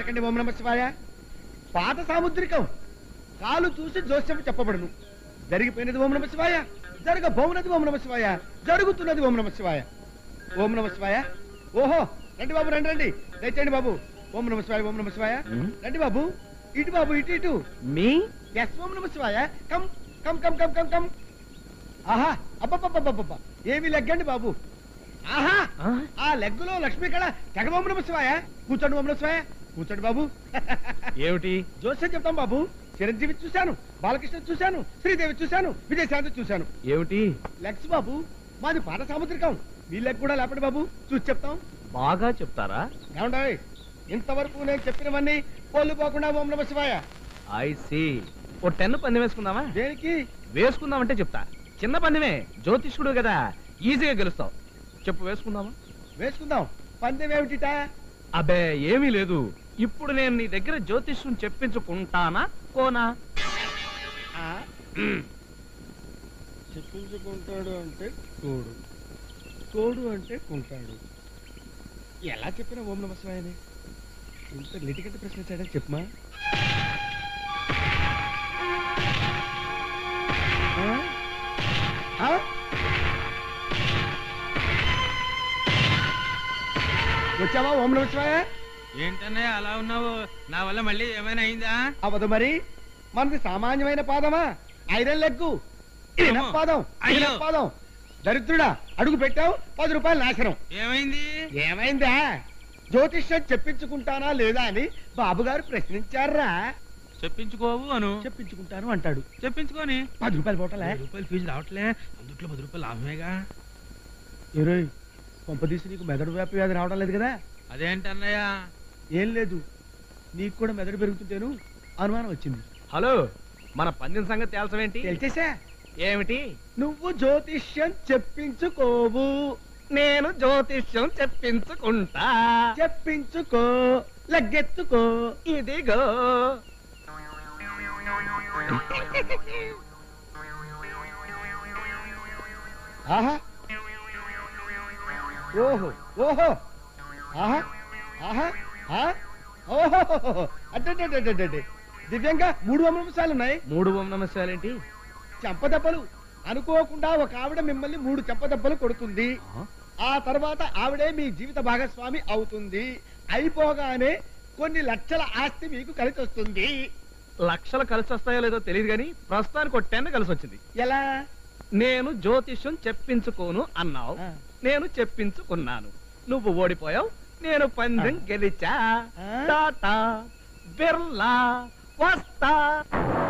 పలకండి ఓం నమ శివాయ పాత సాముద్రికం కాలు చూసి జోస్యం చెప్పబడును జరిగిపోయినది ఓం నమ శివాయ జరగబోనది ఓం నమ శివాయ జరుగుతున్నది ఓం నమ శివాయ ఓం నమ శివాయ ఓహో రండి బాబు రండి రండి దయచేయండి బాబు ఓం నమ శివాయ ఓం నమ శివాయ ఉమ్. రండి బాబు ఇటు బాబు ఇటు ఇటు మీ ఎస్ ఓం నమ శివాయ come come come come come come ఆహా అబ్బబ్బబ్బబ్బబ్బ ఏమి లెగ్గండి బాబు ఆహా ఆ? ఆ లెగ్గులో లక్ష్మీ కళ తెగ ఓం నమ శివాయ కూర్చోండి ఓం నమ శివాయ కూర్చోండి బాబు ఏమిటి జోస్యం చెప్తాం బాబు చిరంజీవి చూశాను బాలకృష్ణ చూశాను శ్రీదేవి చూశాను విజయశాంతి చూశాను ఏమిటి లెగ్స్ బాబు మాది పాట సాముద్రికం మీ లెగ్ కూడా లేపండి బాబు చూసి చెప్తాం బాగా చెప్తారా ఏమంటాయి ఇంతవరకు నేను చెప్పినవన్నీ పోలు పోకుండా ఓం నమ శివాయ ఐ సి ఓ టెన్ పందెం వేసుకుందామా దేనికి వేసుకుందామంటే చెప్తా చిన్న పందెమే జ్యోతిష్కుడు కదా ఈజీగా గెలుస్తావు చెప్పు వేసుకుందామా వేసుకుందాం పందెం ఏమిటిటా అబే ఏమీ లేదు ఇప్పుడు నేను నీ దగ్గర జ్యోతిష్యం చెప్పించుకుంటానా కోనా ఆ? చెప్పించుకుంటాడు అంటే తోడు తోడు అంటే కుంటాడు ఎలా చెప్పినా ఓం నమ శివాయని ఇంత లిటికెట్ ప్రశ్న వచ్చాడని చెప్పమా ఆ? ఆ? వచ్చావా ఓం నమ శివాయ ఏంటన్నయ్య అలా ఉన్నావు నా వల్ల మళ్ళీ ఏమైనా అయిందా అవదు మరి మనది సామాన్యమైన పాదమా ఐరన్ లెగ్గు ఇది అమ్మో. పాదం ఇది అయ్యో. పాదం దరిద్రుడా అడుగు పెట్టావు పది రూపాయలు నాశనం ఏమైంది ఏమైందా జ్యోతిష్యం చెప్పించుకుంటానా లేదా అని బాబుగారు ప్రశ్నించారా చెప్పించుకోవు అను చెప్పించుకుంటాను అంటాడు చెప్పించుకోని పది రూపాయలు పోటలే పది రూపాయలు ఫీజు రావట్లే అందుట్లో పది రూపాయలు లాభమేగా ఇరవై కొంపదీసి నీకు మెదడు వ్యాపి వ్యాధి రావడం లేదు కదా అదేంటన్నయ్య ఏం లేదు నీకు కూడా మెదడు పెరుగుతుంటేను అనుమానం వచ్చింది హలో మన పందెం సంగతి తేల్చవేంటి తెలిసేసా ఏమిటి నువ్వు జ్యోతిష్యం చెప్పించుకోవు నేను జ్యోతిష్యం చెప్పించుకుంటా చెప్పించుకో లగ్గెత్తుకో ఇదిగో ఆహా ఓహో ఓహో ఆహా ఆహా ఆ? ఓహో అడ్డడ్డడ్డడ్డడ్డే దివ్యంగా మూడు అంశాలు ఉన్నాయి మూడు ఓం నమస్కారాలేంటి చెంపదెబ్బలు అనుకోకుండా ఒక ఆవిడ మిమ్మల్ని మూడు చెంపదెబ్బలు కొడుతుంది ఆ తర్వాత ఆవిడే మీ జీవిత భాగస్వామి అవుతుంది అయిపోగానే కొన్ని లక్షల ఆస్తి మీకు కలిసి వస్తుంది లక్షలు కలిసి వస్తాయో లేదో తెలియదు కానీ ప్రస్తుతానికి ఒక టెన్ కలిసి వచ్చింది ఎలా నేను జ్యోతిష్యం చెప్పించుకోను అన్నావు ఆ. నేను చెప్పించుకున్నాను నువ్వు ఓడిపోయావు నేను పందెం ఆ. గెలిచా ఆ. టాటా బిర్లా వస్తా